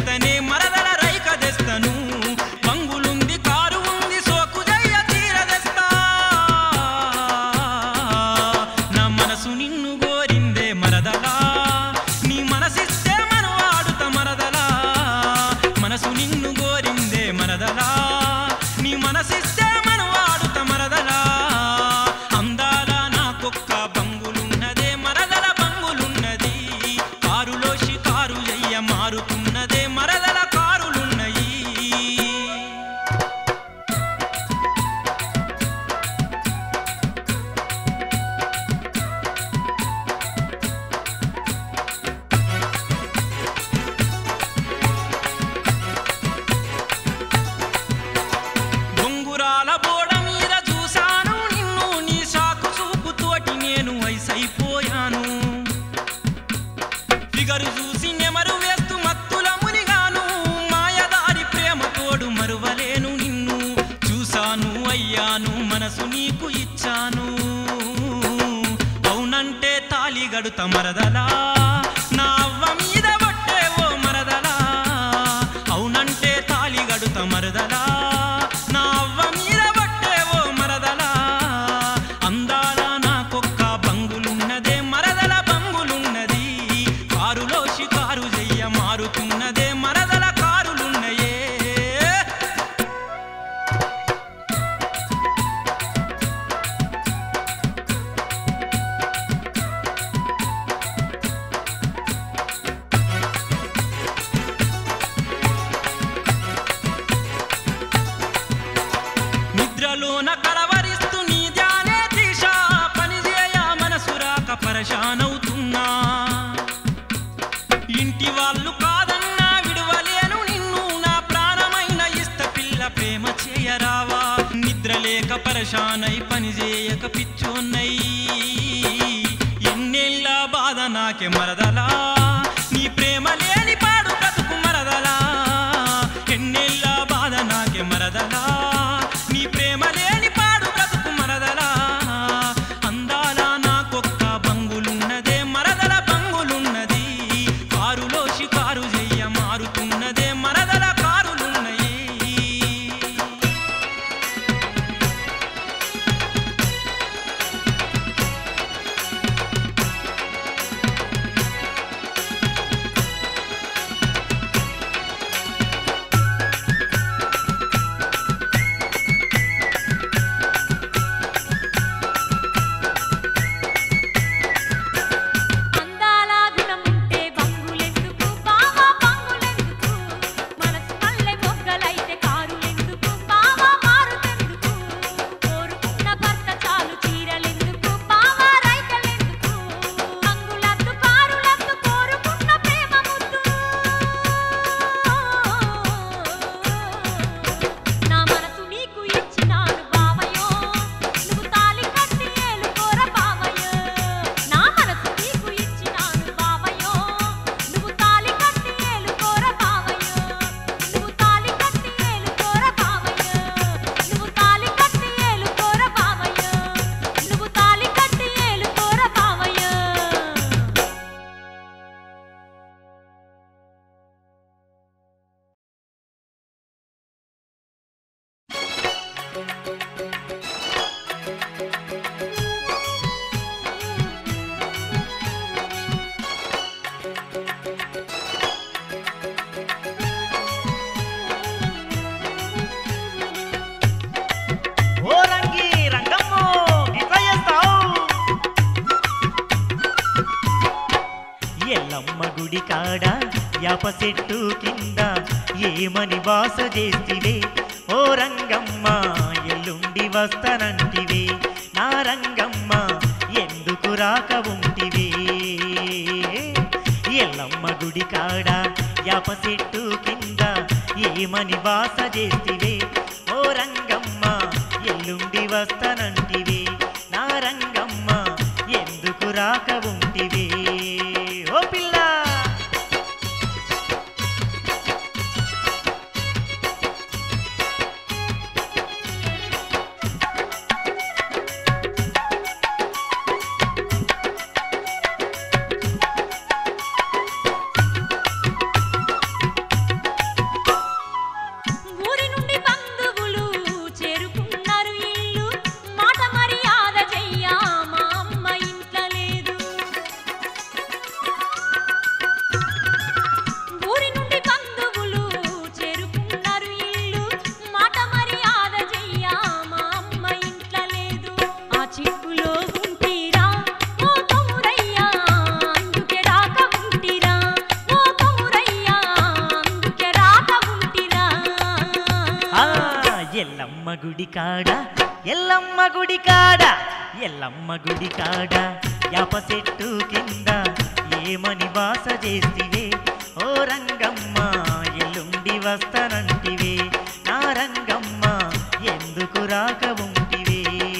తెస్తనే మరదల రైక తెస్తను బంగులుంది కారు ఉంది సోకు జయ్య తీర తెస్తా నా మనసు నిన్ను గోరిందే మరదలా నీ మనసిస్తే మనం ఆడుత మరదలా మనసు నిన్ను గోరిందే మరదలా నీ మనసిస్తే మనం ఆడుత మరదలా అందాల నాకొక్క బంగులున్నదే మరదల బంగులున్నది కారులో షికారు జయ్య మారుతున్నదే మరదల కారులున్నయి బొంగురాల బోడ మీద చూశాను నిన్ను నీ సాకు చూపుతోటి నేను వయసైపోయాను ఫిగరు చూసి నెమరు వేస్తూ మత్తుల మునిగాను మాయదారి ప్రేమ తోడు మరువలేను నిన్ను చూశాను అయ్యాను మనసు నీకు ఇచ్చాను అవునంటే తాలి గడుత మరదలా నా అవ్వ మీద పట్టే ఓ మరదలా అవునంటే తాలి గడుత మరదలా నా అవ్వ మీద పట్టే ఓ మరదలా అందాల నాకొక్క బంగులున్నదే మరదల బంగులున్నది కారులో షికారు జయ్య మారుతున్నదే మరదల కారులున్నయే నిద్రలోన కలవరిస్తూ నీ ధ్యానే దిశ పని చేయ మనసు రాక పరశానవుతున్నా ఇంటి వాళ్ళు కాదన్నా విడువలేను నిన్ను నా ప్రాణమైన ఇస్త పిల్ల ప్రేమ చేయరావా నిద్ర లేక పరశానై పని చేయక పిచ్చోన్నై ఎన్నెళ్ళ బాధ నాకే మరదలా నీ ప్రేమ లేని పాడు బ్రతుకు మరదలా ఎన్నెళ్ళ బాధ నాకే మరదలా నీ ప్రేమ లేని పాడు బ్రతుకు మరదలా అందాల నాకొక్క బంగులున్నదే మరదల బంగులున్నది కారులో షికారు చెయ్య మారుతున్నదే మరదల కారులున్నయి అందాల గుణముంటే బంగులెందుకు బావా బంగులెందుకు మనసు మల్లె మొగ్గలైతే కారులెందుకు బావా మారుతెందుకు కోరుకున్న భర్త చాలు చీరలెందుకు బావా రైకలెందుకు బంగులద్దు కారులద్దు కోరుకున్న ప్రేమ ముద్దు నా మనసు నీకు ఇచ్చినాను బావయో నువ్వు తాలి కట్టి ఏలుకోర బావయో నా మనసు నీకు ఇచ్చినాను బావయో నువ్వు తాలి కట్టి ఏలుకోర బావయో నువ్వు తాలి కట్టి ఏలుకోర బావయో నువ్వు తాలి కట్టి ఏలుకోర బావయో నువ్వు తాలి కట్టి ఏలుకోర బావయో ఓ రంగి రంగమ్మో ఇట్లా చేస్తావు ఎల్లమ్మ గుడి కాడ యాప చెట్టు కింద ఏమని వాస చేస్తివే ఓ రంగమ్మ ఎల్లుండి వస్తానంటివే నా రంగమ్మ ఎందుకు రాక ఉంటివే ఎల్లమ్మ గుడి కాడ యాప చెట్టు కింద ఏమని వాస చేస్తివే ఓ రంగమ్మ ఎల్లుండి వస్తానంటివే నా రంగమ్మ ఎందుకు రాక ఉంటివే ఓ పిల్ల ఎల్లమ్మ గుడి కాడ ఎల్లమ్మ గుడి కాడ ఎల్లమ్మ గుడి కాడ యాప చెట్టు కింద ఏమని బాస చేస్తివే ఓ రంగమ్మ ఎల్లుండి వస్తానంటివే నా రంగమ్మ ఎందుకు రాక ఉంటివే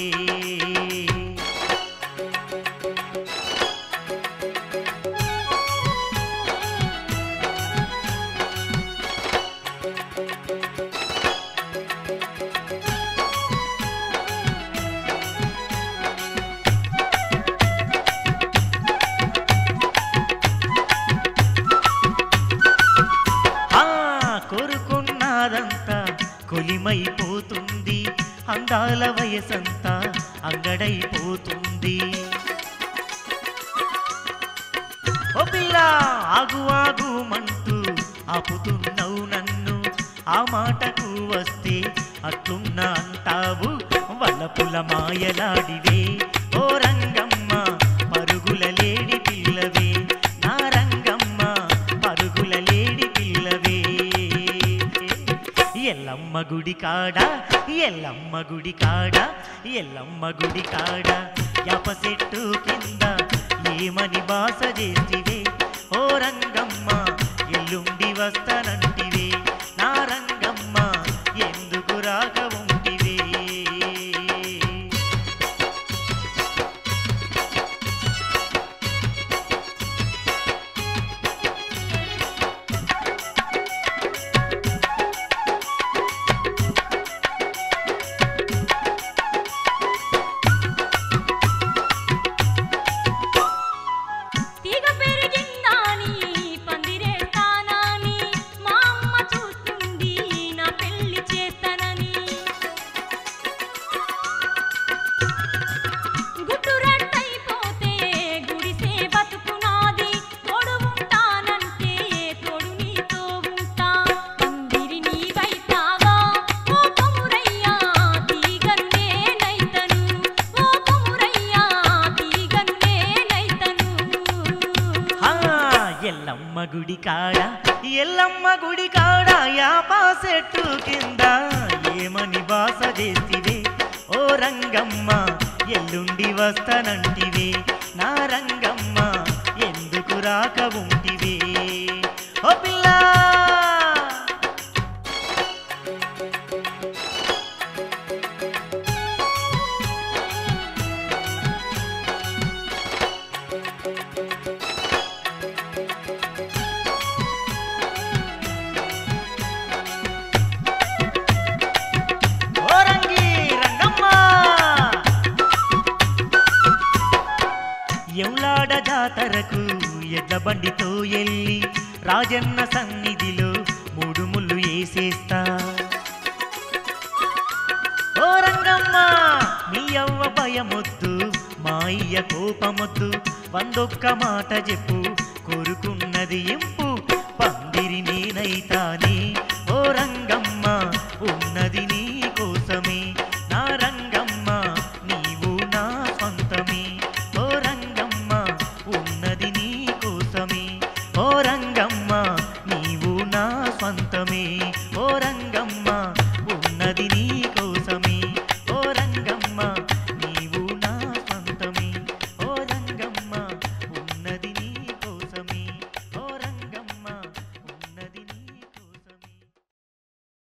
ఆ కోరుకున్నదంతా కొలిమైపోతుంది అందాల వయసంతా అంగడైపోతుంది ఓ పిల్ల ఆగు ఆగు మంటూ ఆపుతున్నావు నన్ను ఆ మాటకు వస్తే అట్లున్న అంటావు వలపుల మాయలాడివే ఓ రంగమ్మ పరుగుల లేడి పిల్లవే నా రంగమ్మ పరుగుల లేడి పిల్లవే ఎల్లమ్మ గుడి కాడ ఎల్లమ్మ గుడి కాడ ఎల్లమ్మ గుడి కాడ యాప చెట్టు కింద ఏమని బాస చేసివే ఓ రంగమ్మ ఎల్లుండి వస్తానంటివే నా రంగమ్మ ఎందుకు రాక ఉంటివే తీగ పెరిగిందాని పందిరేస్తానని మా అమ్మ చూస్తుంది నా పెళ్లి చేస్తానని గుట్టు రట్టయిపోతే గుడిసే బతుకునాది తోడు ఉంటానంటే తోడు నీతో ఉంటా పందిరి నీవైతావా ఓ కొమురయ్యా తీగను నేనైతను ఓ కొమురయ్యా తీగను నేనైతను ఆ ఎల్లమ్మ గుడి కాడ ఎల్లమ్మ గుడి కాడ యాపా చెట్టు కింద ఏమని బాస చేసివే ఓ రంగమ్మ ఎల్లుండి వస్తానంటివే నా రంగమ్మ ఎందుకు రాక ఉంటివే ఓ పిల్ల ఓ రంగి రంగమ్మ ఎంలాడ జాతరకు ఎడ్ల బండితో ఎల్లి రాజన్న సన్నిధిలో మూడు ముళ్ళు వేసేస్తా ఓ రంగమ్మ మీ అవ్వ భయమొద్దు మా అయ్య కోపమొద్దు వందొక్క మాట చెప్పు కోరుకున్నది ఇంపు పందిరి నేనైతానే ఓ రంగమ్మ ఉన్నది నీ కోసమే నా రంగమ్మ నీవు నా సొంతమే ఓ రంగమ్మ ఉన్నది నీ కోసమే ఓ రంగమ్మ నీవు నా సొంతమే ఓ రంగమ్మ ఉన్నది నీ కోసమే ఓ రంగమ్మ నీవు నా సొంతమే ఓ రంగమ్మ ఉన్నది నీ కోసమే ఓ రంగమ్మ ఉన్నది నీ కోసమే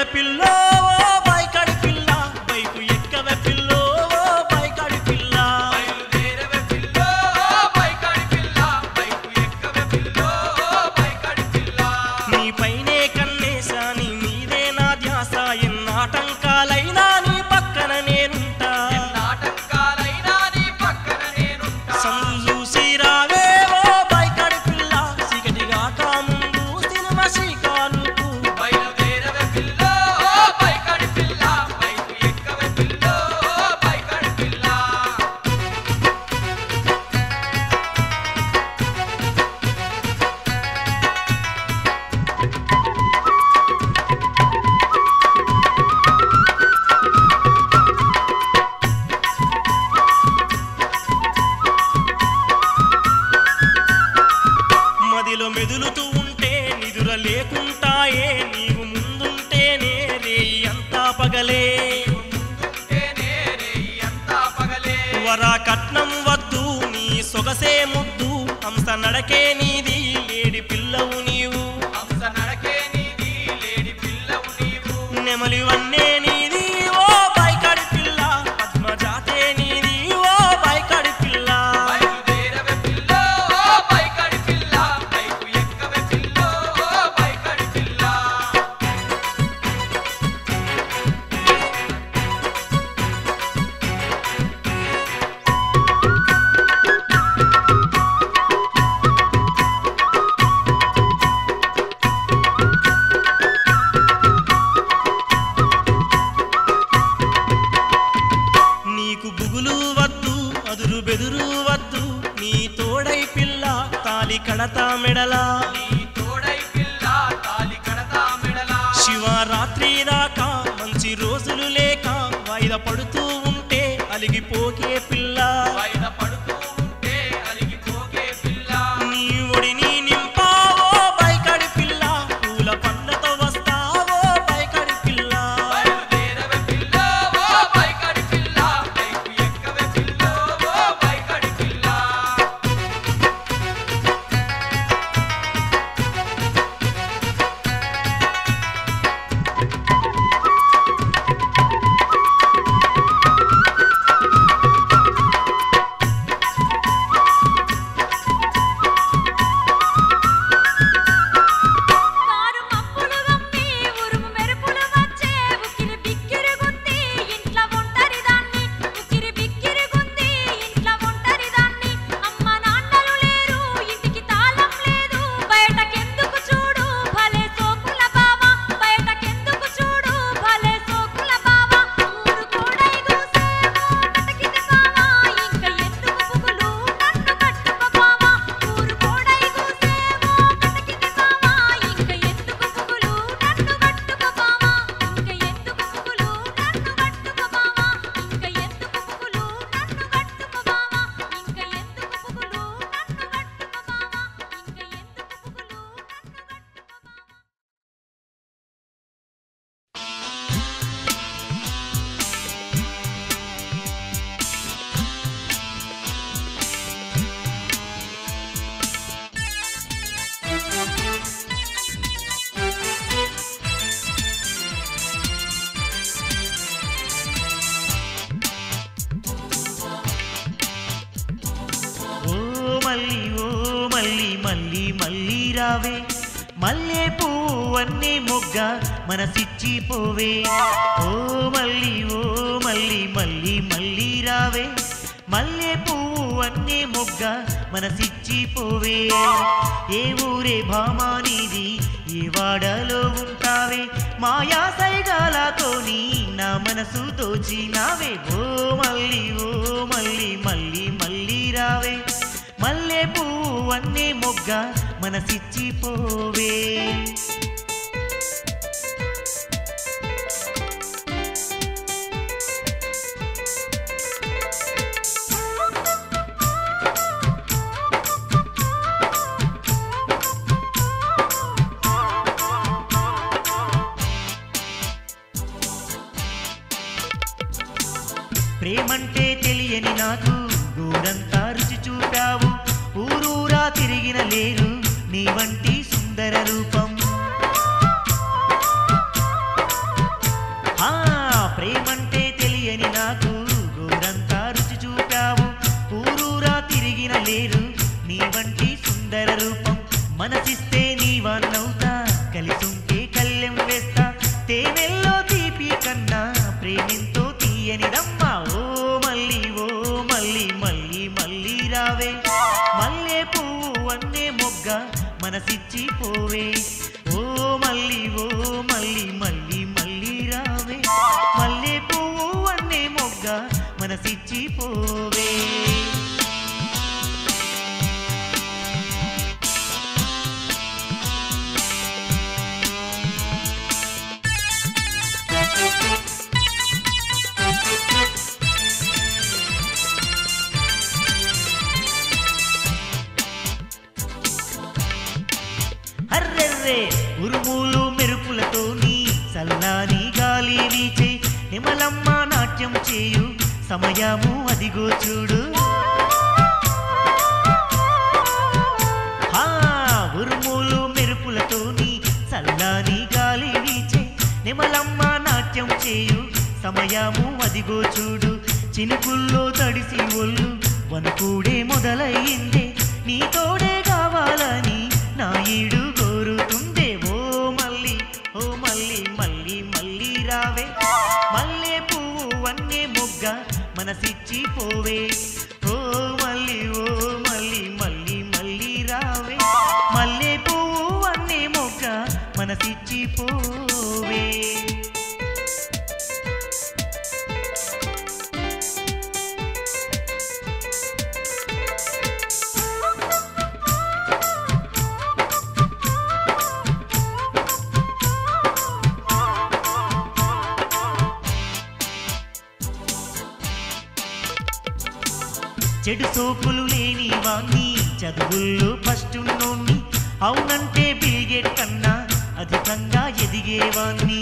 పిల్లో ఓ బైకడి పిల్ల బైకు ఎక్కవే పిల్లో ఓ బైకడి పిల్ల బయలుదేరవే పిల్లో బైకాడి పిల్ల బైకు ఎక్కవే పిల్లో బైకాడి పిల్ల నీపైనే కన్నేసా నీ మీదే నా ధ్యాస ఎన్నాటంకాలైనా నీ పక్కన నేనుంటా నాటకాలైనా నీ పక్కన నేనుంటా సంజూసి రావే ఓ బైకడి పిల్ల సిగటిగా ముందు సినిమా శ్రీకాలుకు బయలుదేరవే పిల్లో బైకాడి పిల్ల బైకు ఎక్కవే పిల్లో బైకాడి పిల్ల మదిలో మెదులుతూ ఉంటే నిదుర లేకుంటాయే నీవు ముందుంటేనే రేయి అంతా పగలే ముందుంటేనే రేయి అంతా పగలే వరా కట్నం వద్దు నీ సొగసే ముద్దు హంస నడకే నీది లేడి పిల్లవు నీవు హంస నడకే నీది లేడి పిల్లవు నీవు నెమలి వన్నే నీది ఓ బైకడి పిల్ల పద్మజాతే నీది ఓ బైకడి పిల్ల బయలుదేరవే పిల్లో బైకాడి పిల్ల బైకు ఎక్కవే పిల్లో బైకాడి పిల్ల నీకు బుగులు వద్దు అదురు బెదురు వద్దు నీ తోడై పిల్ల తాలి కడతా మెడలా నీ తోడై పిల్ల తాలి కడతా మెడలా శివరాత్రి దాకా మంచి రోజులు లేక వాయిద పడుతూ ఉంటే అలిగిపోకే పిల్ల వైద పడుతూ ఉంటే అలిగిపోకే పిల్ల నీ ఒడిని నింపావో బైకడి పిల్ల పూల పండ్లతో వస్తావో బైకడి పిల్ల బయలుదేరవే పిల్ల బైకాడి పిల్ల బైకు ఎక్కవే పిల్ల బైకాడి పిల్ల కారు మబ్బులు గమ్మి ఉరుము మెరుపులు వచ్చే ఉక్కిరి బిక్కిరి గుంది ఇంట్ల ఒంటరి దాన్ని ఉక్కిరి బిక్కిరి గుంది ఇంట్ల ఒంటరి దాన్ని అమ్మ నాన్నలు లేరు ఇంటికి తాళం లేదు బయటకెందుకు చూడు భలే సోకుల బావ బయటకెందుకు చూడు భలే సోకుల బావ ఊరు కోడై దూసేమో కటకిటి బావ ఇంక ఎందుకు పుగులు నన్ను కట్టుకో బావ ఊరు కోడై దూసేమో కటకిటి బావ ఇంక ఎందుకు పుగులు నన్ను కట్టుకో బావ ఇంక ఎందుకు పుగులు నన్ను కట్టుకో బావ ఇంక ఎందుకు పుగులు నన్ను కట్టుకో బావ ఇంక ఎందుకు పుగులు నన్ను కట్టుకో బావ ఇంక ఎందుకు పుగులు నన్ను కట్టుకో బావ ఓ మల్లి ఓ మల్లి మల్లి మల్లి రావే మల్లె పువ్వన్నీ మొగ్గ మనసిచ్చి పోవే ఓ మల్లి ఓ మల్లి మల్లి మల్లి రావే మల్లె పువ్వన్నీ మొగ్గ మనసిచ్చి పోవే ఏ ఊరే భామానిది ఏ వాడలో ఉంటావే మాయా సైగాలతోని నా మనసు దోచినావే ఓ మల్లి ఓ మల్లి మల్లి మల్లి రావే మల్లె పువ్వన్నీ మొగ్గ మనసిచ్చి పోవే ప్రేమంటే తెలియని నాకు గోరంతా రుచి చూపావు ఊరూరా తిరిగిన లేరు నీ వంటి సుందర రూపం ఆ ప్రేమంటే తెలియని నాకు గోరంతా రుచి చూపావు ఊరూరా తిరిగిన లేరు నీ వంటి సుందర రూపం మనసిస్తే నీవన్నవుతా కలిసుంటే కళ్ళెం వేస్తా తేనెల్లో తీపి కన్నా ప్రేమింతో తీయనిదమ్మా ఓ మళ్ళీ ఓ మళ్ళీ మళ్ళీ మళ్ళీ రావే మల్లె పువ్వు అన్నే మొగ్గ మనసిచ్చి పోవే ఓ మళ్ళీ ఓ మళ్ళీ మళ్ళీ మళ్ళీ రావే మల్లె పువ్వు అన్నే మొగ్గ మనసిచ్చి పోవే అర్రెర్రే ఉరుములు మెరుపులతో నీ చల్లాని గాలి వీచే నిమలమ్మ నాట్యం చేయు సమయము అదిగో చూడు హా ఉరుములు మెరుపులతో నీ చల్లాని గాలి వీచే నిమలమ్మ నాట్యం చేయు సమయము అదిగో చూడు చినుకుల్లో తడిసి ఒళ్ళు వనుకూడే మొదలయ్యిందే నీ తోడే కావాలని నా ఈడు కోరుతుందే ఓ మళ్ళీ ఓ మళ్ళీ మళ్ళీ మళ్ళీ రావే మల్లె పువ్వు వన్నే మొగ్గ మనసిచ్చి పోవే ఓ మళ్ళీ ఓ మళ్ళీ మళ్ళీ మళ్ళీ రావే మల్లె పువ్వు వన్నే మొగ్గ మనసిచ్చి పోవే చెడు సోపులు లేని వాణ్ణి చదువుల్లో ఫస్ట్ ఉన్నోణ్ణి అవునంటే బిల్గేట్ కన్నా అధికంగా ఎదిగేవాణ్ణి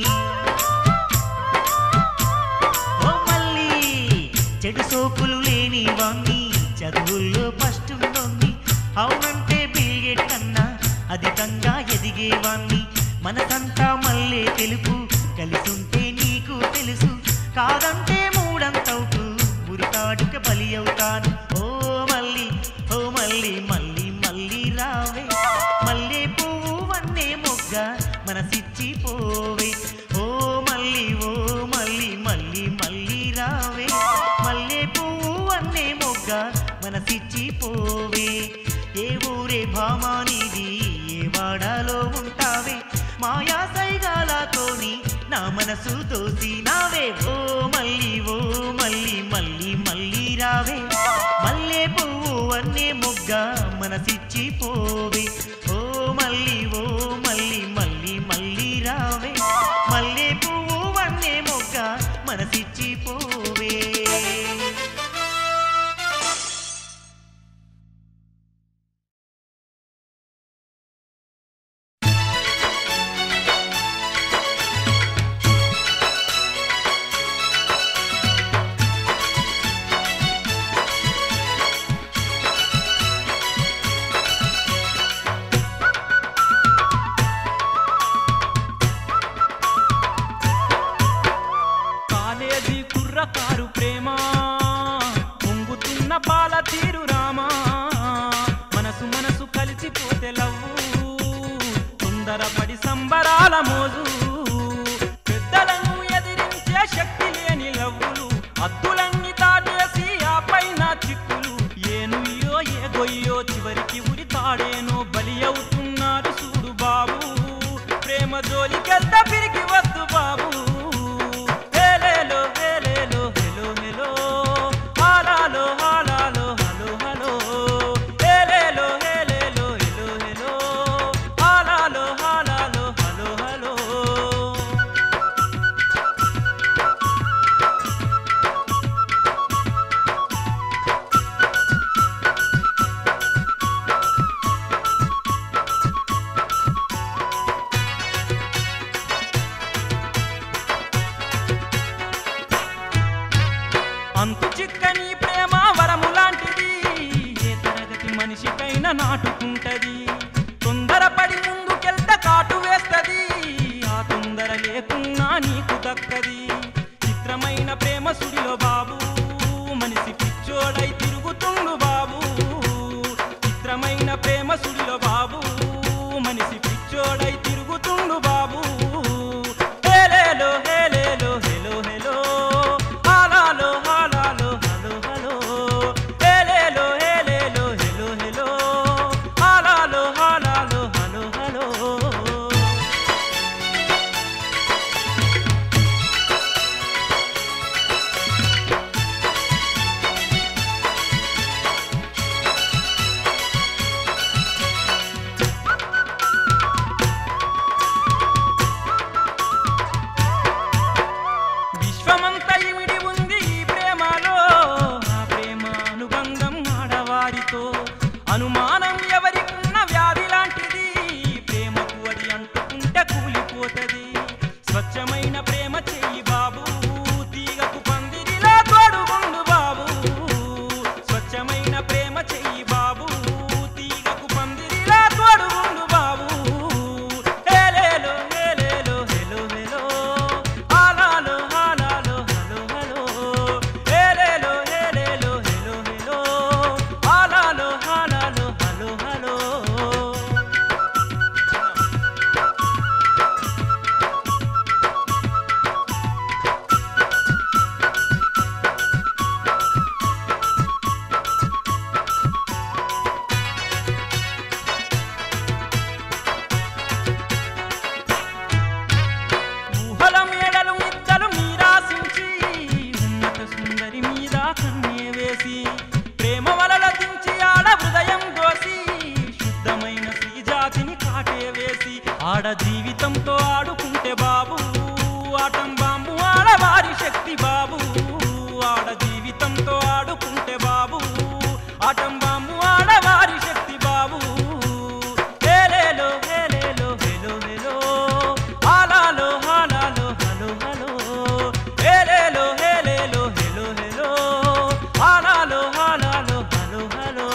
ఓ మళ్ళీ చెడు సోపులు లేని వాణ్ణి చదువుల్లో ఫస్ట్ ఉన్నోణ్ణి అవునంటే బిల్గేట్ కన్నా అధికంగా ఎదిగేవాణ్ణి మనసంతా మళ్ళీ తెలుపు కలిసుంటే నీకు తెలుసు కాదంటే మూడంతవుతూ ఉరితాడుక బలి అవుతాను ఓ మళ్ళీ ఓ మళ్ళీ మళ్ళీ మళ్ళీ రావే మళ్ళీ పువ్వు వన్నే మొగ్గ మనసిచ్చి పోవే ఓ మళ్ళీ ఓ మళ్ళీ మళ్ళీ మళ్ళీ రావే మళ్ళీ పువ్వు వన్నే మొగ్గ మనసిచ్చి పోవే ఏ ఊరే భామానిది ఏ వాడాలో ఉంటావే మాయా సైగాలతోని నా మనసు దోసినావే ఓ మళ్ళీ ఓ మళ్ళీ మళ్ళీ మళ్ళీ రావే మల్లె పువ్వు అన్నే మొగ్గ మనసిచ్చి పోవే ఓ మళ్ళీ ఓ మళ్ళీ మళ్ళీ మళ్ళీ రావే మల్లె పువ్వు అన్నే మొగ్గ మనసిచ్చి పోవే కాలేజీ కుర్రకారు ప్రేమ పొంగుతున్న పాల తీరు రామా మనసు మనసు కలిసిపోతే లవ్వు తొందరపడి సంబరాల మోజు పెద్దలను ఎదిరించే శక్తి లేని లవ్వులు అద్దులన్నీ దాటేసి ఆ పైన చిక్కులు ఏనుయ్యో ఏ గొయ్యో చివరికి ఉరి తాడేనో బలి అవుతున్నారు చూడు బాబు ప్రేమ జోలికెళ్తా పిరికి వద్దు బాబు హేలేలో హేలేలో హెలో హెలో హాలాలో హాలాలో హలో హలో హేలేలో హేలేలో హెలో హెలో హాలాలో హాలాలో హలో హలో అంతు చిక్కని ప్రేమ వరము లాంటిది ఏ తరగతి మనిషికైనా నాటుకుంటది తొందరపడి ముందుకెళ్తే కాటు వేస్తది ఆ తొందర లేకుండా ఎన్నున్నా నీకు దక్కది చిత్రమైన ప్రేమ సుడిలో బాబు మనిషి పిచ్చోడై తిరుగుతుండు బాబు చిత్రమైన ప్రేమ సుడిలో బాబు మనిషి పిచ్చోడై తిరుగుతుండు బాబు హేలేలో హేలేలో హెలో హెలో హాలాలో హాలాలో హలో హలో హేలేలో హేలేలో హెలో హెలో హాలాలో హాలాలో హలో హలో విశ్వమంత ఇమిడి ఉంది ఈ ప్రేమలో ఆ ప్రేమ అనుబంధం ఆడవారితో అనుమానం ఎవరికున్న వ్యాధి లాంటిది ప్రేమకు అది అంటుకుంటే కూలిపోతది స్వచ్ఛమైన ప్రేమ చెయ్యి బాబు తీగకు పందిరిలా తోడుగుండు బాబు స్వచ్ఛమైన ప్రేమ చెయ్యి బాబు తీగకు పందిరిలా తోడుగుండు బాబు హేలేలో హేలేలో హెలో హెలో హాలాలో హాలాలో హలో హలో హేలేలో హేలేలో హెలో హెలో హాలాలో హాలాలో హలో హలో ఊహల మేడలు మిద్దలు మీరాశించి ఉన్నత సుందరి మీద కన్నే వేసి ప్రేమ వలల దించి ఆడ హృదయం దోసి శుద్ధమైన శ్రీజాతిని కాటే వేసి ఆడ జీవితంతో ఆడుకుంటే బాబు ఆటం బాంబు ఆడవారి శక్తి బాబు ఆడ జీవితంతో ఆడుకుంటే బాబు ఆటం బాంబు ఆడవారి శక్తి బాబు హేలేలో హేలేలో హెలో హెలో హాలాలో హాలాలో హలో హలో హేలేలో హేలేలో హెలో హెలో హాలాలో హాలాలో హలో హలో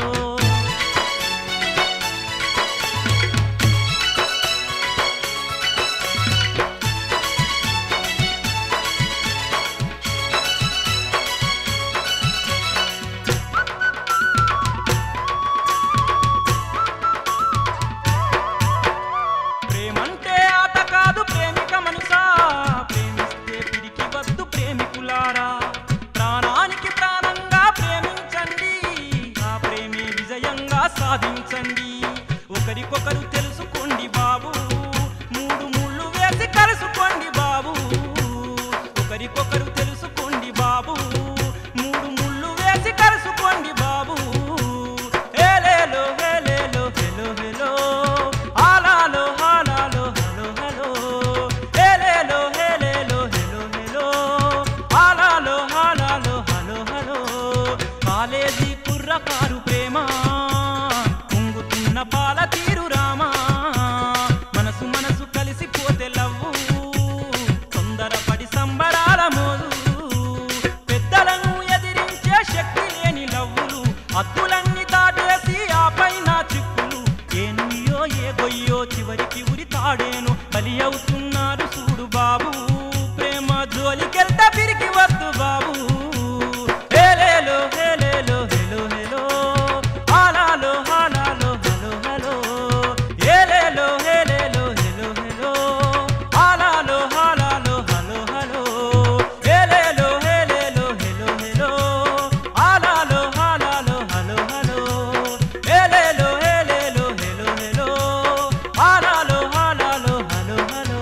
ప్రేమంటే ఆట కాదు ప్రేమిక మనసా ప్రేమిస్తే పిరికి వద్దు ప్రేమికులారా ప్రాణానికి ప్రాణంగా ప్రేమించండి ఆ ప్రేమే విజయంగా సాధించండి ఒకరికొకరు తెలుసుకోండి బాబు మూడు ముళ్ళు వేసి కలుసుకోండి బాబు ఒకరికొకరు తెలుసుకోండి బాబు మూడు ముళ్ళు వేసి కలుసుకోండి బాబు హేలేలో హేలేలో హెలో హెలో హాలాలో హాలాలో హలో హలో హేలేలో హేలేలో హెలో హెలో హాలాలో హాలాలో హలో హలో కాలేజీ కుర్రకారు ప్రేమ పొంగుతున్న పాల తీరు రామా మనసు మనసు కలిసిపోతే లవ్వు తొందరపడి సంబరాల మోదు పెద్దలను ఎదిరించే శక్తి లేని లవ్వులు అద్దులన్నీ దాటేసి ఆ పైన చిక్కులు ఏనుయ్యో ఏ గొయ్యో చివరికి ఉరి తాడేను బలి అవుతున్నారు చూడు బాబు ప్రేమ జోలికెళ్తా పిరికి వద్దు బాబు హేలేలో హేలేలో హెలో హెలో హాలాలో హాలాలో హలో హలో హేలేలో హేలేలో హెలో హెలో హాలాలో హాలాలో హలో హలో హేలేలో హేలేలో హెలో హెలో హాలాలో హాలాలో హలో హలో హేలేలో హేలేలో హెలో హెలో హాలాలో హాలాలో హలో హలో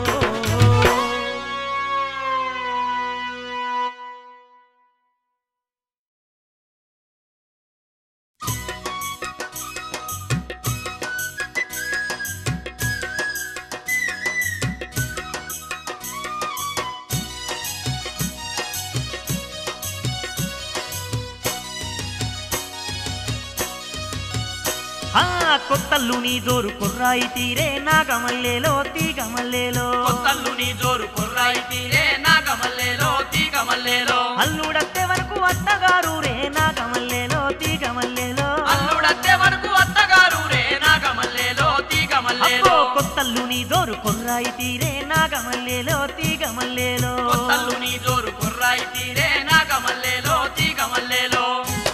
ఆ కొత్తల్లు నీ జోరు కుర్రాయి తీరే నాగమల్లేలో తీగమల్లేలో కొత్తల్లు నీ జోరు కుర్రాయి తీరే నాగమల్లేలో తీగమల్లేలో అల్లుడత్తే వరకు అత్తగారు రే నాగమల్లేలో తీగమల్లేలో అల్లుడత్తే వరకు అత్తగారు రే నాగమల్లేలో అబ్బో తీగమల్లేలో కొత్తల్లు నీ జోరు కుర్రాయి తీరే నాగమల్లేలో తీగ మల్లేలో కొత్తల్లు నీ జోరు కుర్రాయి తీరే నాగమల్లేలో తీగమల్లేలో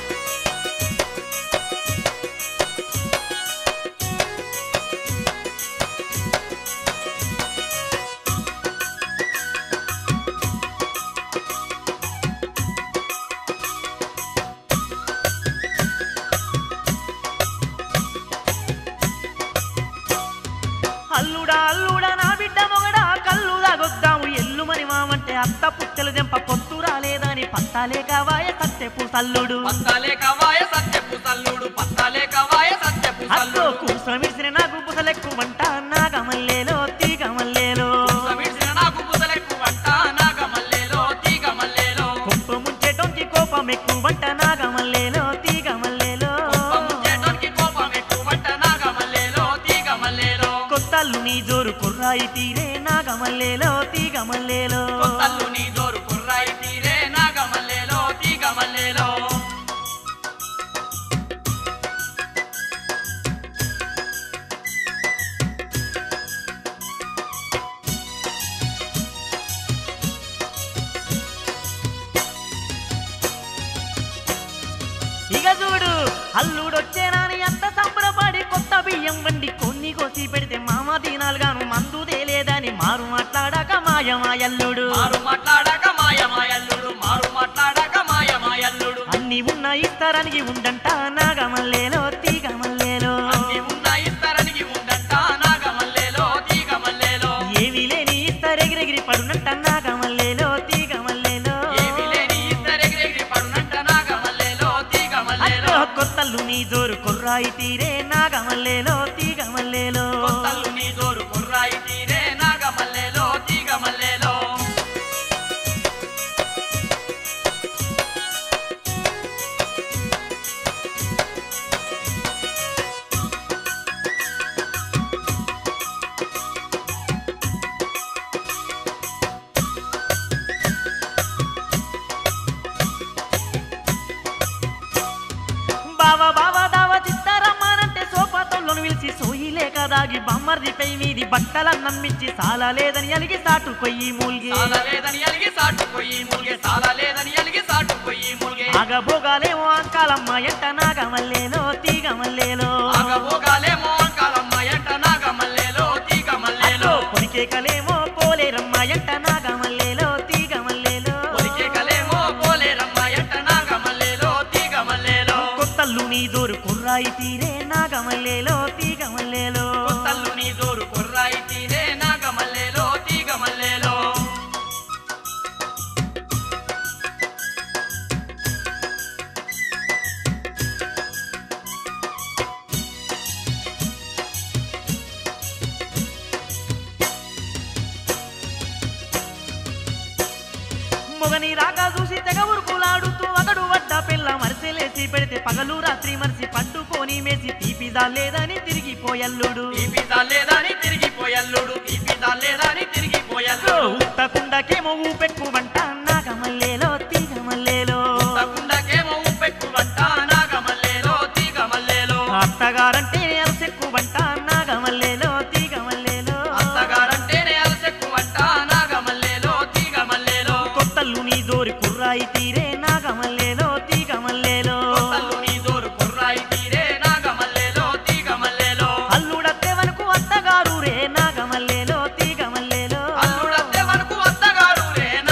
అల్లుడా అల్లుడా నా బిడ్డ మొగడా కళ్ళు దాగొద్దాము ఎల్లుమని మామంటే అత్త పుట్టెలు దెంప పొత్తు రాలేదని పత్తాలే కావాయ సత్యపు సల్లుడు పత్తాలే కవాయ సత్యపు తల్లుడు పత్తాలే కవాయ సత్యపు అత్తో తల్లుడు కూసమిడిసిన నాకు పుసలెక్కువంట నాగమల్లేలో తీగమల్లేలో సమిడిసిన నాకు ముసలెక్కువంట నాగమల్లేలో తీగమల్లేలో కుప్ప ముంచెటోంకి కోపం ఎక్కువంట నాగమల్లేలో తీగమల్లేలో ముంచేటోనికి కోపం ఎక్కువంట నాగమల్లేలో తీగమల్లేలో కొత్తల్లు నీ జోరు కుర్రాయి తీరే నాగమల్లేలో తీగమల్లేలో కొత్తల్లు నీ జోరు కుర్రాయి తీరే నాగమల్లేలో తీగమల్లేలో ఇక చూడు అల్లుడొచ్చేనాని అంత సంబరపడి కొత్త బియ్యం వండి కొన్ని కోసి పెడితే మామ దినాలుగాను మందు తేలేదని మారు మాట్లాడాక మాయమాయల్లుడు మారు మాట్లాడక మాయమాయల్లుడు మారు మాట్లాడక మాయమాయల్లుడు అన్ని ఉన్న ఇస్తారనికి ఉండంట నాగమల్లేలో తీగమల్లేలో అన్ని ఉన్న ఇస్తారనికి ఉందంట నాగమల్లేలో తీగమల్లేలో ఏవి లేని ఇస్తారెగిరెగిరి పడునంట నాగమల్లేలో తీగమల్లేలో ఏమి లేని ఇద్దరెగిరెగిరి పడునంట నాగమల్లేలో తీగమల్లేలో అయ్యో, కొత్తల్లు నీ జోరు కుర్రాయి తీరే నాగమల్లేలో తీగమల్లేలో కొత్తల్లు నీ జోరు కుర్రాయి తీరే నాగమల్లేలో తీగమల్లేలో బావ బావ దావ చిత్తారమ్మానంటే సోపాతంలోను పిలిచి సోయి లేక దాగి బమ్మర్ది పై మీది బట్టలన్నం మించి సాలా లేదని అలిగి సాటు కొయ్యి మూల్గి సాల లేదని అలిగి సాటుపోయి ముల్గే సాల లేదని అలిగి సాటుపోయి ముల్గే ఆగబోగాలేమో అంకాలమ్మ ఎంట నాగమల్లేలో తీగమల్లేలో ఆగబోగాలేమో అంకాలమ్మ ఎంట నాగమల్లేలో తీగమల్లేలో పొలికేకలేమో పోలేరమ్మ ఎంట నాగమల్లేలో తీగమల్లేలో ఒలికే కలేమో పోలేరమ్మ ఎంట నాగమల్లేలో తీగమల్లేలో కొత్తల్లు నీ జోరు కుర్రాయి తీరే నాగమల్లేలో తీగమల్లేలో కొత్తల్లు నీ జోరు కుర్రాయి తీరే నాగమల్లేలో తీగమల్లేలో మొగని రాక చూసి తెగ ఉరుకులాడుతూ అగడు వడ్డ పిల్ల మరిసెలేసి పెడితే పగలు రాత్రి మరిసి పట్టుకొని మేసి తీపిదా లేదని తిరిగిపోయల్లుడు ఈ పిజ్జా లేదని తిరిగిపోయల్లుడు ఈ పిజ్జా లేదని తిరిగిపోయల్లుడు ఉత్తకుండకేమో ఊపెక్కువంట నాగమల్లేలో తీగమల్లేలో తకుండకేమో ఉప్పెక్కువంట నాగమల్లేలో తీగమల్లేలో అత్తగారంటే అలసెక్కువంట నాగమల్లేలో తీగమల్లేలో అత్తగారంటేనే అలసెక్కువంట నాగమల్లేలో తీగమల్లేలో కొత్తల్లు నీ జోరి కుర్రాయి తీరే నాగమల్లేలో తీగమల్లేలో కొత్తల్లు నీ జోరు కుర్రాయి తీరే నాగమల్లేలో తీగమల్లేలో అల్లుడత్తే వరకు అత్తగారు రే నాగమల్లేలో తీగమల్లేలో అల్లుడత్తే వరకు అత్తగారు రే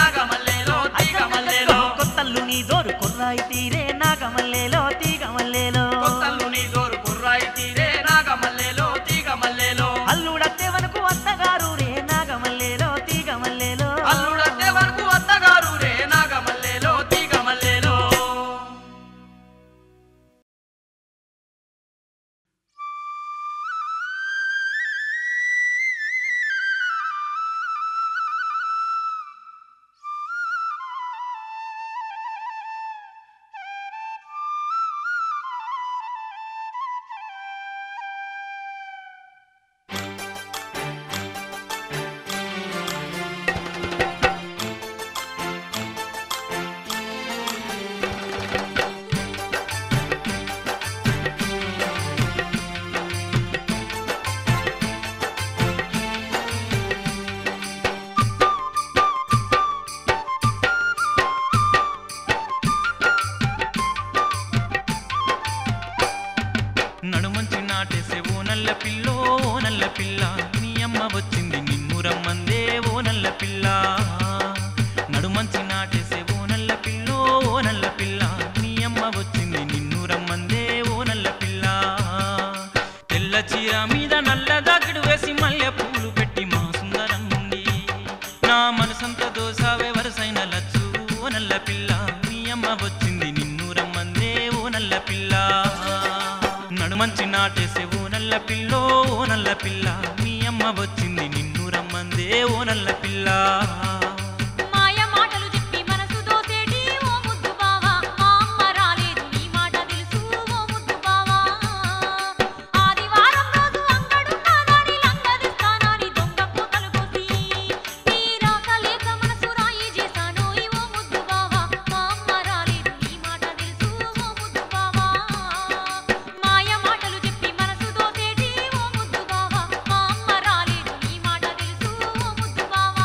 నాటేసే ఓ నల్ల పిల్లో ఓ నల్ల పిల్ల మీ అమ్మ వచ్చింది నిన్ను రమ్మందే ఓ నల్ల పిల్ల మాయ మాటలు చెప్పి మనసు దోసేటి ఓ ముద్దు బావా మా అమ్మ రాలేదు నీ మాట తెలుసు ఓ ముద్దు బావా ఆదివారం రోజు అంగడున్నానని లంగదిస్తానని దొంగ పూతలు కోసి నీ రాక లేక మనసు రాయి చేశాను ఓ ముద్దు బావా మా అమ్మ రాలేదు నీ మాట తెలుసు ఓ ముద్దు బావా మాయ మాటలు చెప్పి మనసు దోసేటి ఓ ముద్దు బావా మా అమ్మ రాలేదు నీ మాట తెలుసు ఓ ముద్దు బావా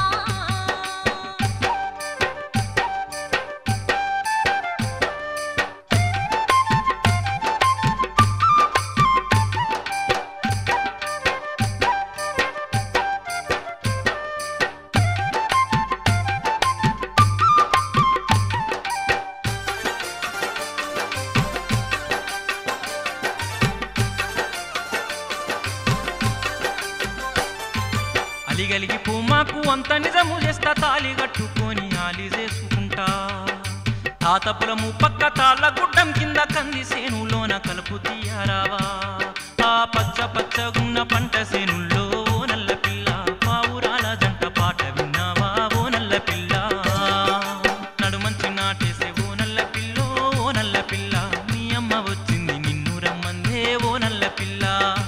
అలిగలిగి పూమాకు అంత నిజము చేస్తా తాలి కట్టుకొని ఆలి చేసుకుంటా తాత పొలము పక్క తాళ్ళ గుడ్డం కింద కంది సేనులోన కలుపు తీయరావా ఆ పచ్చ పచ్చగున్న పంట సేనుల్లో ఓ నల్ల పిల్ల పావురాల జంట పాట విన్నావా ఓ నల్ల పిల్ల నడుమంచి నాటేసే ఓ నల్ల పిల్లో ఓ నల్ల పిల్ల మీ అమ్మ వచ్చింది నిన్ను రమ్మందే ఓ నల్ల పిల్ల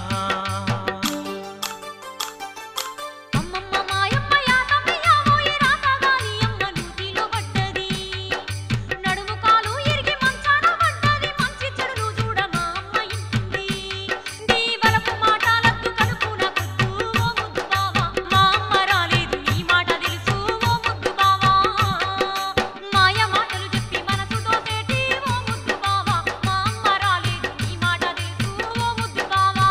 అమ్మమ్మ మాయమ్మ యాతమ్మ యావోయి రాతగాని అమ్మ నూతిలో పడ్డది నడుము కాలు ఇరిగి మంచాన పడ్డది మంచి చెడులు చూడ మా అమ్మ ఇంటుంది నీ వలపు మాటలద్దు కడుపున కొద్దు ఓ ముద్దు బావా మా అమ్మ రాలేదు నీ మాట తెలుసు ఓ ముద్దు బావా మాయ మాటలు చెప్పి మనసు దోసేటి ఓ ముద్దు బావా మా అమ్మ రాలేదు నీ మాట తెలుసు ఓ ముద్దు బావా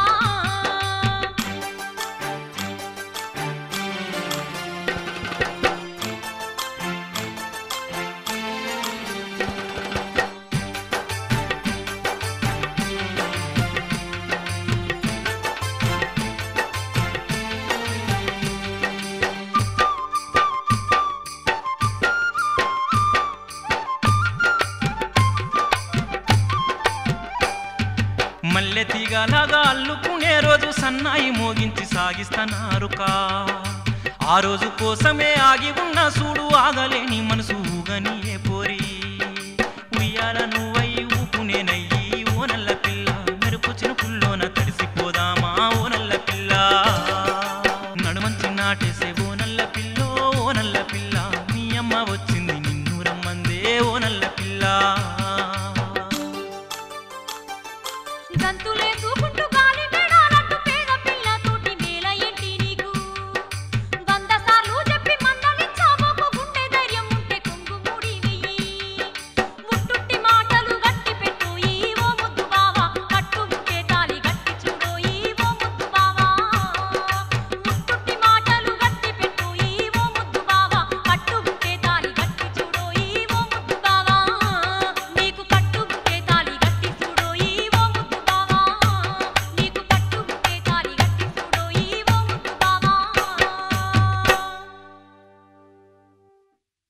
మల్లె తీగలాగా అల్లుకునే రోజు సన్నాయి మోగించి సాగిస్తన్నారుకా ఆ రోజు కోసమే ఆగి ఉన్న సూడు ఆగలేని మనసు ఊగనియే పోరి ఉయ్యాల నువ్వై ఊపునేనయ్యి ఓ నల్ల పిల్ల మెరుపు చినుకుల్లోన తడిసిపోదామా ఓ నల్ల పిల్ల నడుమంచి నాటేసే ఓ నల్ల పిల్లో ఓ నల్ల పిల్ల మీ అమ్మ వచ్చి